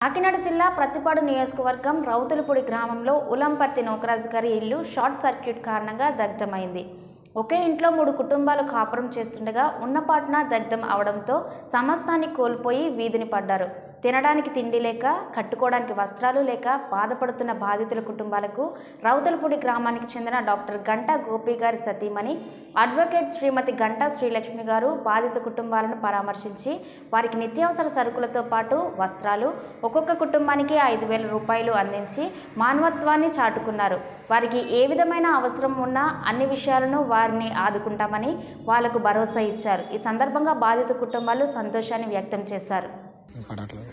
కాకినాడ జిల్లా ప్రతిపాడు నియోజకవర్గం రౌతులపూడి గ్రామంలో ఉలంపర్తి నోకరాజు గారి ఇల్లు షార్ట్ సర్క్యూట్ కారణంగా దగ్ధమైంది ఒకే ఇంట్లో మూడు కుటుంబాలు కాపురం చేస్తుండగా ఉన్నపాటున దగ్ధం అవడంతో సమస్తాన్ని కోల్పోయి వీధిని పడ్డారు తినడానికి తిండి లేక కట్టుకోవడానికి వస్త్రాలు లేక బాధపడుతున్న బాధితుల కుటుంబాలకు రౌతులపూడి గ్రామానికి చెందిన డాక్టర్ గంటా గోపి గారి సతీమణి అడ్వకేట్ శ్రీమతి గంటా శ్రీలక్ష్మి గారు బాధిత కుటుంబాలను పరామర్శించి వారికి నిత్యావసర సరుకులతో పాటు వస్త్రాలు ఒక్కొక్క కుటుంబానికి ఐదు వేల రూపాయలు అందించి మానవత్వాన్ని చాటుకున్నారు వారికి ఏ విధమైన అవసరం ఉన్నా అన్ని విషయాలను వారిని ఆదుకుంటామని వాళ్లకు భరోసా ఇచ్చారు ఈ సందర్భంగా బాధిత కుటుంబాలు సంతోషాన్ని వ్యక్తం చేశారు పడట్లేదు